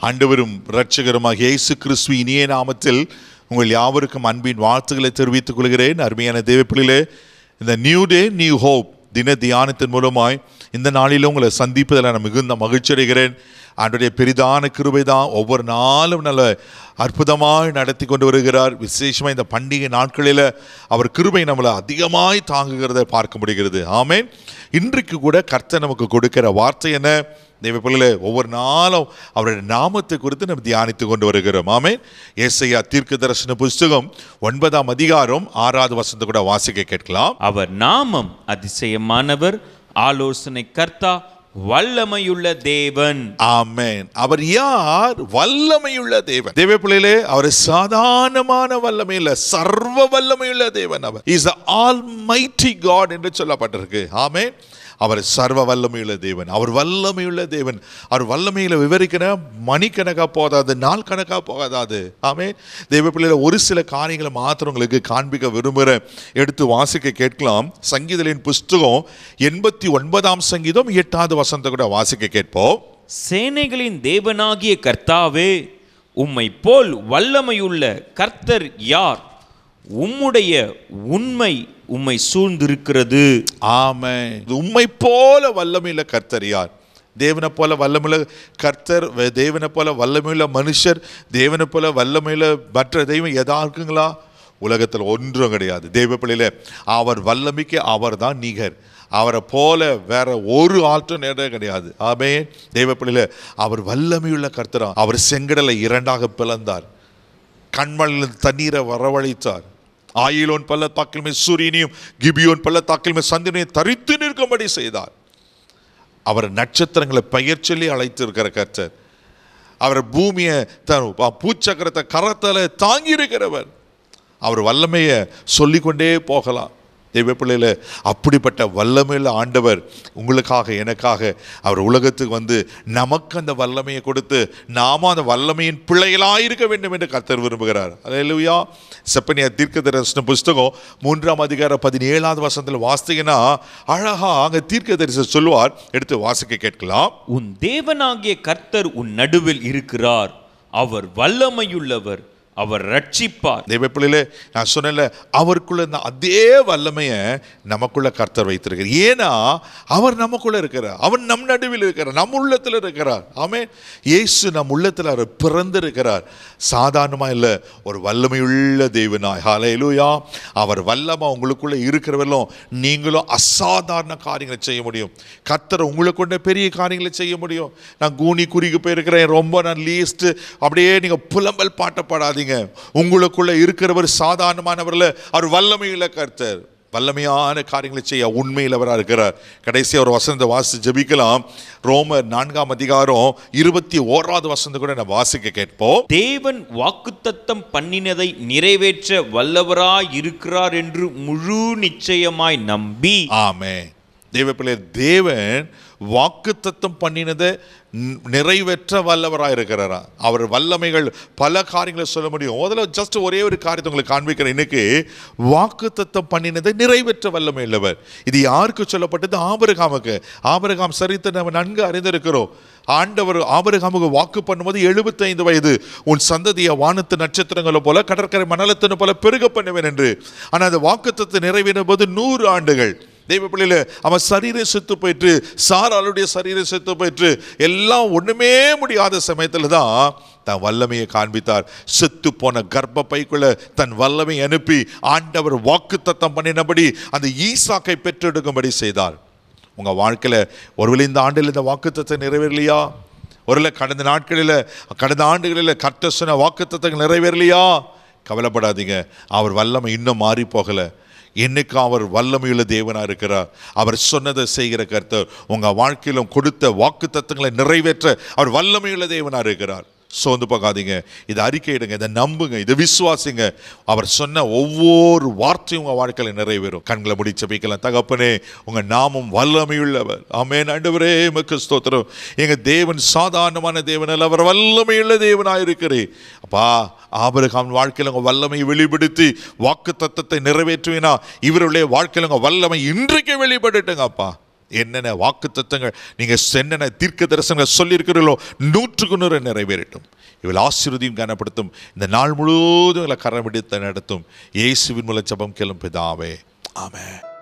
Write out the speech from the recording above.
ஆண்டவரும் இரட்சகருமாக இயேசு கிறிஸ்து இனிய நாமத்தில் உங்கள் யாவருக்கும் அன்பின் வாழ்த்துக்களை தெரிவித்துக் கொள்கிறேன் அருமையான தேவப்பிள்ளைகளே இந்த நியூ டே நியூ ஹோப் தின தியானத்தின் மூலமாய் இந்த நாளிலும் உங்களை சந்திப்பதில் நான் மிகுந்த மகிழ்ச்சி அடைகிறேன் ஆண்டுடைய பெரிதான கிருபை தான் ஒவ்வொரு நாளும் நல்ல அற்புதமாய் நடத்தி கொண்டு வருகிறார் விசேஷமாக இந்த பண்டிகை நாட்களில் அவர் கிருபை நம்மளை அதிகமாய் தாங்குகிறத பார்க்க முடிகிறது ஆமென் இன்றைக்கு கூட கர்த்தர் நமக்கு கொடுக்கிற வார்த்தை என்ன தெய்வ பிள்ளைகளே ஒவ்வொரு நாளும் அவருடைய நாமத்தை குறித்து நம்ம தியானித்து கொண்டு வருகிறோம் ஆமென் ஏசையா தீர்க்க தரிசன புஸ்தகம் ஒன்பதாம் அதிகாரம் ஆறாவது வசனத்தை கூட வாசிக்க கேட்கலாம் அவர் நாமம் அதிசயமானவர் ஆலோசனை கர்த்தா வல்லமையுள்ள தேவன் ஆமென் அவர் யார் வல்லமையுள்ள தேவன் தேவ பிள்ளையிலே அவர் சாதாரணமான வல்லமை இல்ல சர்வ வல்லமையுள்ள தேவன் அவர் இஸ் ஆல் மைட்டி காட் என்று சொல்லப்பட்டிருக்கு ஆமென் அவர் சர்வ வல்லமையுள்ள தேவன் அவர் வல்லமையுள்ள தேவன் அவர் வல்லமையில விவரிக்கிற மணிக்கணக்கா போதாது நாள் கணக்கா போகாதாது ஆமே தேவ பிள்ளையில ஒரு சில காரியங்களை மாத்திரம் உங்களுக்கு காண்பிக்க விரும்புகிறேன் எடுத்து வாசிக்க கேட்கலாம் சங்கீதலின் புஸ்தகம் எண்பத்தி ஒன்பதாம் சங்கீதம் எட்டாவது வசனத்தை கூட வாசிக்க கேட்போம் சேனைகளின் தேவனாகிய கர்த்தாவே உம்மை போல் வல்லமையுள்ள கர்த்தர் யார் உம்முடைய உண்மை உம்மை சூழ்ந்திருக்கிறது ஆமே உம்மை போல வல்லமையுள்ள கர்த்தர் யார் தேவனை போல வல்லமையுள்ள கர்த்தர் வே- தேவனை போல வல்லமையுள்ள மனுஷர் தேவனை போல வல்லமையுள்ள மற்ற தெய்வம் எதா இருக்குங்களா உலகத்தில் ஒன்றும் கிடையாது தேவ பிள்ளையில அவர் வல்லமைக்கு அவர் தான் நிகர் அவரை போல வேற ஒரு ஆல்டர்னேட்டே கிடையாது ஆமே தேவ பிள்ளையில அவர் வல்லமையுள்ள கர்த்தரா அவர் செங்கடலை இரண்டாக பிளந்தார் கண்மலில் தண்ணீரை வரவழைத்தார் ஆயிலோன் பள்ளத்தாக்கில் மேல் சூரியனையும் கிபியோன் பள்ளத்தாக்கில் மேல் சந்திரனையும் தரித்து நிற்கும்படி செய்தார் அவர் நட்சத்திரங்களை பெயர் சொல்லி அழைத்திருக்கிற கர்த்தர் அவர் பூமியை தன் பூச்சக்கரத்தை கரத்தால தாங்கி இருக்கிறவர் அவர் வல்லமையை சொல்லிக்கொண்டே போகலாம் தெய்வ பிள்ளையில அப்படிப்பட்ட வல்லமையுள்ள ஆண்டவர் உங்களுக்காக எனக்காக அவர் உலகத்துக்கு வந்து நமக்கு அந்த வல்லமையை கொடுத்து நாம அந்த வல்லமையின் பிள்ளைகளாயிருக்க வேண்டும் என்று கர்த்தர் விரும்புகிறார் அல்லேலூயா செப்பனியா தீர்க்க தரிசன புஸ்தகம் மூன்றாம் அதிகாரம் பதினேழாவது வசனத்தில் வாசித்தீங்கன்னா அழகா அங்க தீர்க்க தரிசனம் சொல்லுவார் எடுத்து வாசிக்க கேட்கலாம் உன் தேவனாகிய கர்த்தர் உன் நடுவில் இருக்கிறார் அவர் வல்லமையுள்ளவர் அவர் ரட்சிப்பார் தெய்வ பிள்ளையிலே நான் சொன்னேன்ல அவருக்குள்ள இருந்த அதே வல்லமையை நமக்குள்ள கர்த்தர் வைத்திருக்கிறார் ஏன்னா அவர் நமக்குள்ள இருக்கிறார் அவர் நம் நடுவில் இருக்கிறார் நம் உள்ளத்தில் இருக்கிறார் ஆமே இயேசு நம் உள்ளத்தில் அவர் பிறந்திருக்கிறார் சாதாரணமா இல்லை ஒரு வல்லமையுள்ள தெய்வனாய் ஹalleluya அவர் வல்லமை உங்களுக்குள்ள இருக்கிறவர்களும் நீங்களும் அசாதாரண காரியங்களை செய்ய முடியும் கர்த்தர் உங்களை கொண்ட பெரிய காரியங்களை செய்ய முடியும் நான் கூனி குறுகி போயிருக்கிறேன் ரொம்ப நான் லீஸ்ட் அப்படியே நீங்க புலம்பல் பாட்டப்படாதீங்க உங்களுக்குள்ள இருக்கிறவர் சாதாரணமானவர்ல அவர் வல்லமையுள்ள கர்த்தர் வல்லமையான காரியங்களை செய்ய உண்மையில் அவராக இருக்கிறார் கடைசி ஒரு வசனத்தை வாசி ஜெபிக்கலாம் ரோமர் நான்காம் அதிகாரம் இருபத்தி ஓராவது வசனத்தை கூட நான் வாசிக்க கேட்போம் தேவன் வாக்குத்தத்தம் பண்ணினதை நிறைவேற்ற வல்லவராய் இருக்கிறார் என்று முழு நிச்சயமாய் நம்பி ஆமே தேவப்பிள்ளை தேவன் வாக்குத்தத்தம் பண்ணினதை ந- நிறைவேற்ற வல்லவராக இருக்கிறாரா அவர் வல்லமைகள் பல காரியங்களை சொல்ல முடியும் முதல்ல ஜஸ்ட் ஒரே ஒரு காரியத்தை உங்களுக்கு காண்பிக்கிறேன் இன்னைக்கு வாக்குத்தத்தம் பண்ணினதை நிறைவேற்ற வல்லமை உள்ளவர் இது யாருக்கு சொல்லப்பட்டது ஆபரகாமுக்கு ஆபரகாம் சரித்தை நம்ம நன்கு அறிந்திருக்கிறோம் ஆண்டவர் ஆபரகாமுக்கு வாக்கு பண்ணும்போது எழுபத்தைந்து வயது உன் சந்ததியை வானத்து நட்சத்திரங்களை போல கடற்கரை மணலத்தின போல பெருக பண்ணுவேன் என்று ஆனால் அந்த வாக்குத்தத்தை நிறைவேறும் போது நூறு ஆண்டுகள் தெய்வ பிள்ளையில அவன் சரீரம் செத்து போயிட்டு சாராளுடைய சரீரம் செத்து போயிட்டு எல்லாம் ஒண்ணுமே முடியாத சமயத்துல தான் தன் வல்லமையை காண்பித்தார் செத்து போன கர்ப்ப பைக்குள்ள தன் வல்லமை அனுப்பி ஆண்டவர் வாக்குத்தத்தம் பண்ணினபடி அந்த ஈசாக்கை பெற்றெடுக்கும்படி செய்தார் உங்க வாழ்க்கையில ஒருவேளை இந்த ஆண்டில் இந்த வாக்குத்தத்தை நிறைவேறலையா ஒருவேளை கடந்த நாட்களில் கடந்த ஆண்டுகளில் கர்த்த சொன்ன வாக்குத்தத்தங்கள் நிறைவேறலையா கவலைப்படாதீங்க அவர் வல்லமை இன்னும் மாறி போகலை என்னைக்கும் அவர் வல்லமையுள்ள தேவனாக இருக்கிறார் அவர் சொன்னதை செய்கிற கர்த்தர் உங்கள் வாழ்க்கையிலும் கொடுத்த வாக்கு தத்துவங்களை நிறைவேற்ற அவர் வல்லமையுள்ள தேவனாக இருக்கிறார் சோர்ந்து பார்க்காதீங்க இதை அறிக்கையிடுங்க இதை நம்புங்க இதை விசுவாசிங்க அவர் சொன்ன ஒவ்வொரு வார்த்தையும் உங்கள் வாழ்க்கையில் நிறைவேறும் கண்களை முடிச்ச வைக்கலாம் தகப்பனே உங்கள் நாமம் வல்லமையுள்ளவர் ஆமென் ஆண்டவரே எமக்கு ஸ்தோத்திரம் எங்கள் தேவன் சாதாரணமான தேவன் அல்ல அவர் வல்லமையுள்ள தேவனாக இருக்கிறேன் அப்பா ஆபரகாம் வாழ்க்கையில் உங்கள் வல்லமையை வெளிப்படுத்தி வாக்கு தத்தத்தை நிறைவேற்றுவினா இவருடைய வாழ்க்கையில் உங்கள் வல்லமை இன்றைக்கு வெளிப்படட்டுங்க அப்பா என்னென்ன வாக்கு தத்தங்கள் நீங்கள் என்னென்ன தீர்க்க தரிசனங்கள் சொல்லியிருக்கிறீர்களோ நூற்றுக்கு நூறு நிறைவேறட்டும் இவள் ஆசீர்வதியும் கனப்படுத்தும் இந்த நாள் முழுவதும் இவளை கரம் பிடித்து நடத்தும் இயேசுவின் மூலம் ஜெபம் கேளும் பிதாவே ஆமென்